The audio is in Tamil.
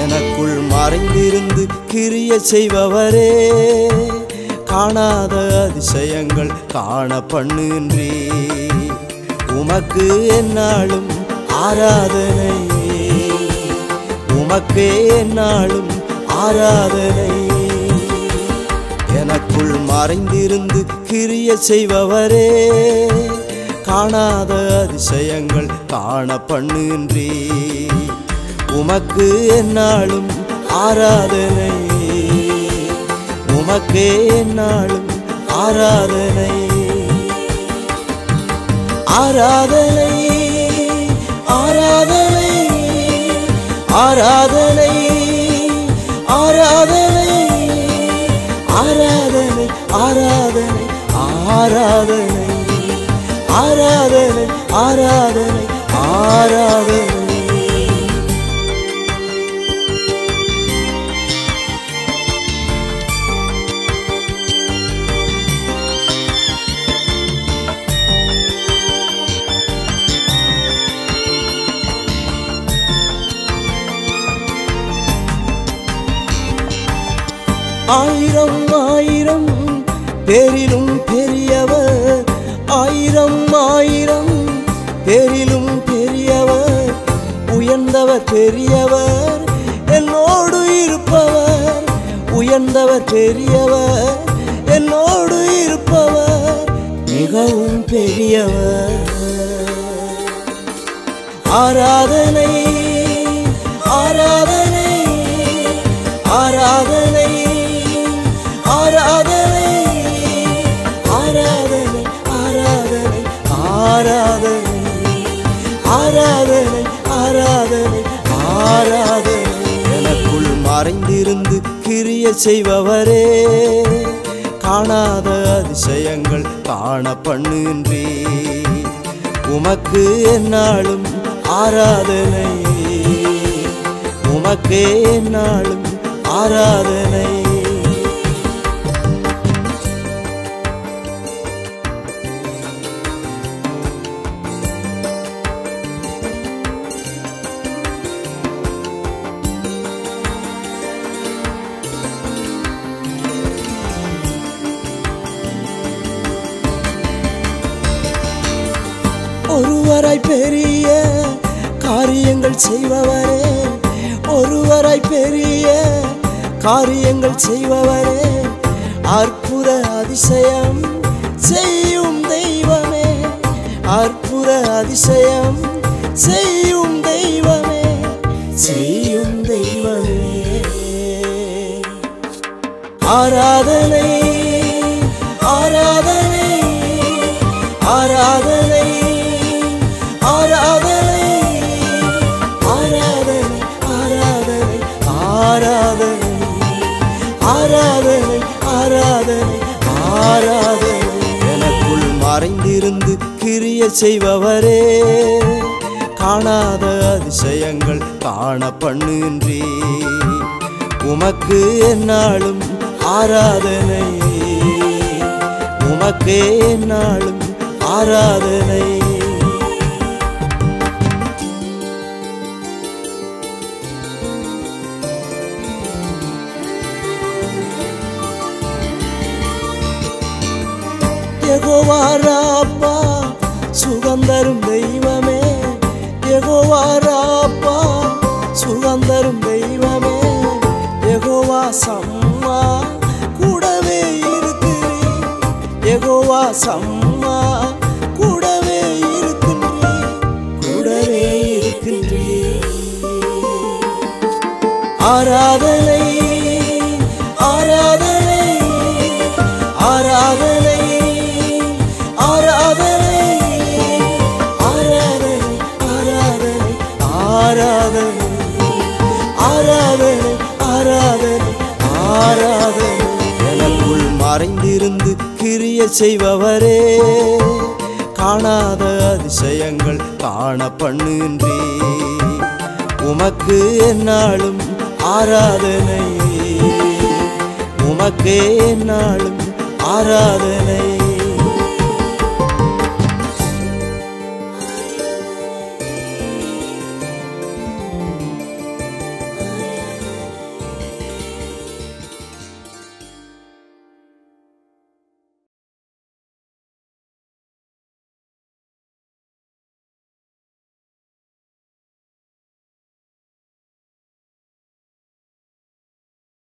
எனக்குள் மறைந்திருந்து கிரிய செய்பவரே காணாத அதிசயங்கள் காண பண்ணுன்றி உமக்கு என்னாலும் ஆராதனை உமக்கே என்னாலும் ஆராதனை எனக்குள் மறைந்திருந்து கிரிய செய்பவரே காணாத அதிசயங்கள் காண பண்ணுன்றி உமக்கு என்னாலும் ஆராதனை உமக்கே என்னாலும் ஆராதனை ஆராதனை ஆராதனை ஆராதனை ஆராதனை ஆராதனை ஆராதனை ஆராதனை ஆராதனை ஆராதனை ஆராதனை ஆயிரம் ஆயிரம் பேரிலும் பெரியவர் ஆயிரம் ஆயிரம் பேரிலும் பெரியவர் உயர்ந்தவர் பெரியவர் என்னோடு இருப்பவர் உயர்ந்தவர் பெரியவர் என்னோடு இருப்பவர் மிகவும் பெரியவர் ஆராதனை ஆராதனை ஆராதனை ஆராதனை ஆராதனை ஆராதனை ஆராதனை ஆராதனை ஆராதனை ஆராதனை எனக்குள் மறைந்திருந்து கிரிய செய்பவரே காணாத அதிசயங்கள் காண பண்ணுன்றி உமக்கு என்னாலும் ஆராதனை உமக்கே என்னாலும் ஆராதனை ஒருவராய் பெரிய காரியங்கள் செய்பவரே ஒருவராய் பெரிய காரியங்கள் செய்பவரே அற்புத அதிசயம் செய்யும் தெய்வமே அற்புத அதிசயம் செய்யும் தெய்வமே செய்யும் தெய்வமே ஆராதனை ஆராதனை ஆராதனை ஆராதனை ஆராதனை ஆராதனை ஆராதனை ஆராதனை ஆராதனை ஆராதனை எனக்குள் மறைந்திருந்து கிரிய செய்பவரே காணாத அதிசயங்கள் காண பண்ணுன்றி உமக்கு என்னாலும் ஆராதனை உமக்கே என்னாலும் ஆராதனை யெகோவாராப்பா சுகந்தரும் தெய்வமே யெகோவாராப்பா சுகந்தரும் தெய்வமே யெகோவா சம்மா கூடவே இருக்கிறீர் யெகோவா சம்மா கூடவே இருக்கின்றீர் கூடவே இருக்கின்றீர் ஆராதனை ஆராதனை ஆராதனை ஆராதனை ஆராதனை ஆராதனை ஆராதனை ஆராதனை ஆராதனை ஆராதனை எனக்குள் மறைந்திருந்து கிரிய செய்பவரே காணாத அதிசயங்கள் காண பண்ணுன்றி உமக்கு என்னாலும் ஆராதனை உமக்கே என்னாலும் ஆராதனை